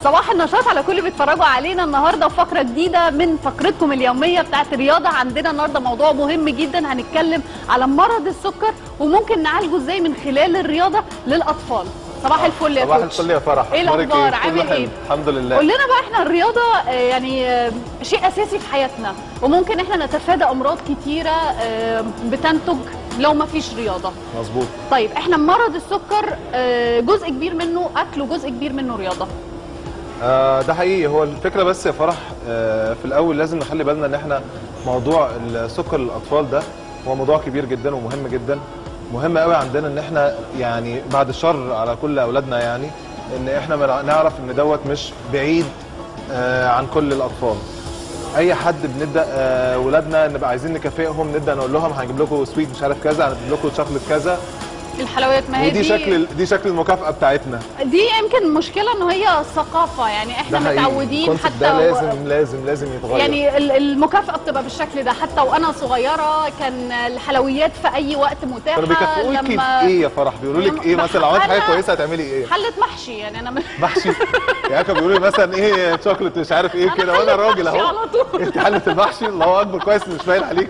صباح النشاط على كل اللي بيتفرجوا علينا النهارده وفقره جديده من فقرتكم اليوميه بتاعت الرياضه عندنا النهارده موضوع مهم جدا هنتكلم على مرض السكر وممكن نعالجه ازاي من خلال الرياضه للاطفال صباح الفل يا صباح كوتش الفل يا فرح ايه أخبارك الاخبار كله عامل حلو؟ ايه الحمد لله قول لنا بقى احنا الرياضه آه، يعني آه، شيء اساسي في حياتنا وممكن احنا نتفادى امراض كتيره آه، بتنتج لو ما فيش رياضه مظبوط طيب احنا مرض السكر آه، جزء كبير منه اكل وجزء كبير منه رياضه آه ده حقيقي هو الفكره بس يا فرح آه في الاول لازم نخلي بالنا ان احنا موضوع السكر للاطفال ده هو موضوع كبير جدا ومهم جدا مهم قوي عندنا ان احنا يعني بعد الشر على كل اولادنا يعني ان احنا ما نعرف ان دوت مش بعيد آه عن كل الاطفال اي حد بنبدا آه ولادنا نبقى عايزين نكافئهم نبدا نقول لهم هنجيب لكم سويت مش عارف كذا هنجيب لكم شوكليت كذا الحلويات ما هي ودي شكل دي شكل المكافاه بتاعتنا دي يمكن مشكله ان هي الثقافه يعني احنا ده حقيقي. متعودين الكونسيبت حتى ده و- لازم لازم لازم يتغير يعني ال- المكافاه بتبقى بالشكل ده حتى وانا صغيره كان الحلويات في اي وقت متاحه كانوا بيكافئوكي لما بايه يا فرح بيقولوا لك ايه مثلا لو عملت حاجه أنا- كويسه هتعملي ايه حله محشي يعني انا من- محشي يعني كانوا بيقولوا لي مثلا ايه شوكليت مش عارف ايه أنا كده وانا حلة راجل محشي اهو على طول. انت حله المحشي الله اكبر كويس مش باين عليك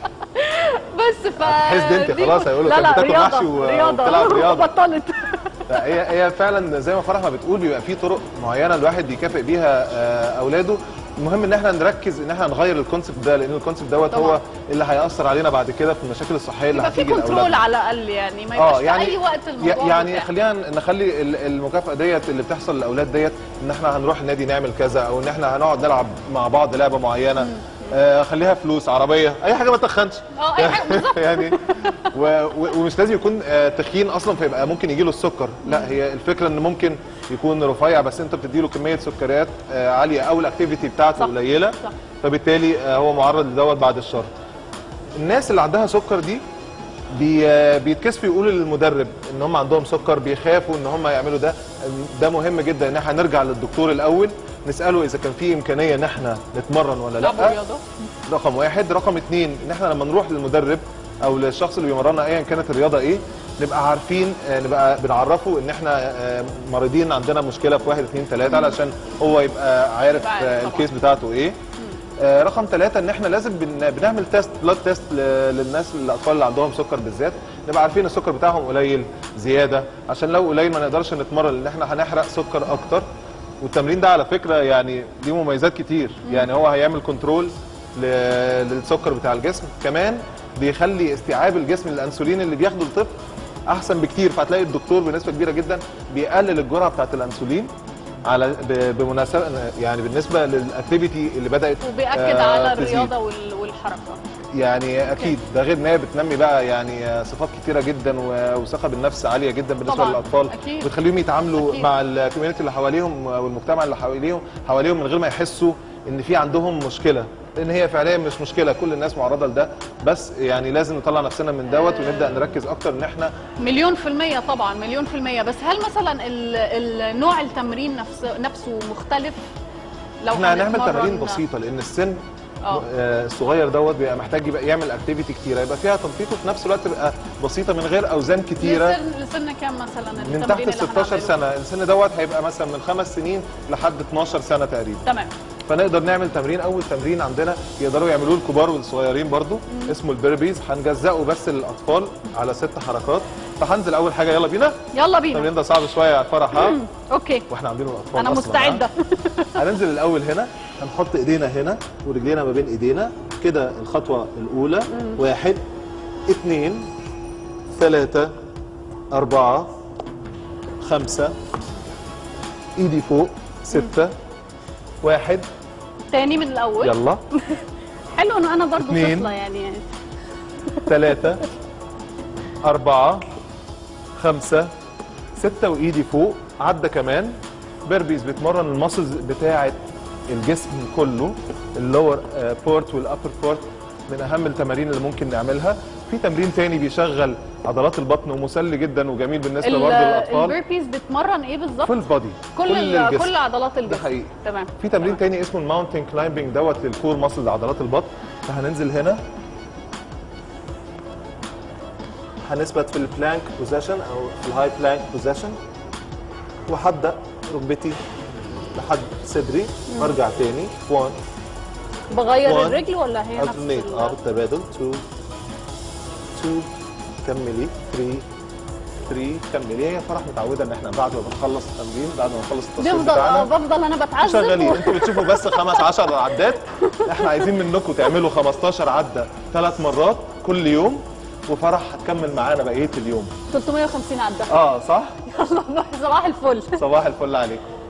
بس ف هتحس انت دي- خلاص هيقولوا لا كانت لا بتاكل رياضه محشي و- رياضه وبتلعب رياضة. بطلت هي هي فعلا زي ما فرح ما بتقول بيبقى في طرق معينه الواحد يكافئ بيها آه، اولاده المهم ان احنا نركز ان احنا نغير الكونسيبت ده لان الكونسيبت دوت طبعاً. هو اللي هياثر علينا بعد كده في المشاكل الصحيه اللي يبقى في هتيجي كنترول لاولادنا على الاقل يعني ما يبقاش في اي وقت الموضوع يعني متاح. خلينا نخلي ال- المكافاه ديت اللي بتحصل للاولاد ديت ان احنا هنروح النادي نعمل كذا او ان احنا هنقعد نلعب مع بعض لعبه معينه آه خليها فلوس عربيه اي حاجه ما تخنش اه اي حاجه بالظبط يعني و و ومش لازم يكون آه تخين اصلا فيبقى ممكن يجي له السكر لا هي الفكره ان ممكن يكون رفيع بس انت بتدي له كميه سكريات آه عاليه او الاكتيفيتي بتاعته صح. قليله صح. فبالتالي آه هو معرض لدوت بعد الشر الناس اللي عندها سكر دي بي بيتكسفوا يقولوا للمدرب ان هم عندهم سكر بيخافوا ان هم يعملوا ده ده مهم جدا ان احنا نرجع للدكتور الاول نساله اذا كان في امكانيه ان احنا نتمرن ولا لعبوا لا رياضه رقم واحد رقم اتنين ان احنا لما نروح للمدرب او للشخص اللي بيمرنا ايا كانت الرياضه ايه نبقى عارفين آه، نبقى بنعرفه ان احنا آه، مريضين عندنا مشكله في واحد اتنين تلاته علشان هو يبقى عارف يبقى عارف آه، طبعاً. الكيس بتاعته ايه آه، رقم ثلاثة ان احنا لازم بن- بنعمل تيست بلاد تيست للناس الاطفال اللي عندهم سكر بالذات نبقى عارفين السكر بتاعهم قليل زياده عشان لو قليل ما نقدرش نتمرن لان احنا هنحرق سكر اكتر والتمرين ده على فكره يعني ليه مميزات كتير يعني هو هيعمل كنترول ل- للسكر بتاع الجسم كمان بيخلي استيعاب الجسم للانسولين اللي بياخده الطفل احسن بكتير فهتلاقي الدكتور بنسبه كبيره جدا بيقلل الجرعه بتاعت الانسولين على ب- بمناسبه يعني بالنسبه للاكتيفيتي اللي بدات وبياكد آه، على تزيد. الرياضه وال- والحركه يعني اكيد ده غير ان هي بتنمي بقى يعني آه، صفات كتيره جدا و- وثقه بالنفس عاليه جدا بالنسبه طبعاً، للاطفال أكيد. وتخليهم يتعاملوا أكيد. مع الكوميونتي اللي حواليهم والمجتمع اللي حواليهم حواليهم من غير ما يحسوا ان في عندهم مشكله لان هي فعليا مش مشكله كل الناس معرضه لده بس يعني لازم نطلع نفسنا من دوت ونبدا نركز اكتر ان احنا مليون في المية طبعا مليون في المية بس هل مثلا ال- ال- نوع التمرين نفسه نفسه مختلف لو احنا هنعمل هنتمرن- تمارين بسيطه لان السن اه آه، الصغير دوت بيبقى محتاج يبقى يعمل اكتيفيتي كتيره يبقى فيها تنطيط وفي نفس الوقت تبقى بسيطه من غير اوزان كتيره لسن, لسن كام مثلا من التمرين تحت ال اللي 16 هنعمله؟ سنه السن دوت هيبقى مثلا من خمس سنين لحد 12 سنه تقريبا تمام فنقدر نعمل تمرين اول تمرين عندنا يقدروا يعملوه الكبار والصغيرين برضو اسمه البيربيز هنجزئه بس للاطفال على ست حركات فهنزل اول حاجه يلا بينا يلا بينا التمرين ده صعب شويه على الفرح ها اوكي واحنا عاملينه الاطفال انا أصلاً، مستعده ها؟ هننزل الاول هنا هنحط ايدينا هنا ورجلينا ما بين ايدينا كده الخطوه الاولى واحد اثنين ثلاثة أربعة خمسة ايدي فوق ستة واحد تاني من الاول يلا حلو ان انا برضو اتنين. طفله يعني ثلاثة أربعة خمسة ستة وإيدي فوق عدى كمان بيربيز بتمرن الماسلز بتاعة الجسم كله اللور بورت والابر بورت من أهم التمارين اللي ممكن نعملها في تمرين تاني بيشغل عضلات البطن ومسلي جدا وجميل بالنسبة ال- برضه للأطفال البيربيز بتمرن ايه بالظبط فول بودي كل ال- كل عضلات الجسم حقيقي. تمام في تمرين تاني اسمه الماونتن كلايمبنج دوت للكور ماسل عضلات البطن فهننزل هنا هنثبت في البلانك بوزيشن او في الهاي بلانك بوزيشن وهبدا ركبتي لحد صدري وارجع تاني 1 بغير One. الرجل ولا هي نفس الترنيت ال- اه بالتبادل 2 2 كملي 3 3 كملي هي فرح متعوده ان احنا بعد ما بنخلص التمرين بعد ما نخلص التصوير بفضل اه بتاعنا بفضل انا بتعذب شغالين و- انتوا بتشوفوا بس خمس 10 عدات احنا عايزين منكم تعملوا 15 عده ثلاث مرات كل يوم وفرح هتكمل معانا بقيه اليوم 350 عدة اه صح يلا صباح الفل صباح الفل عليكم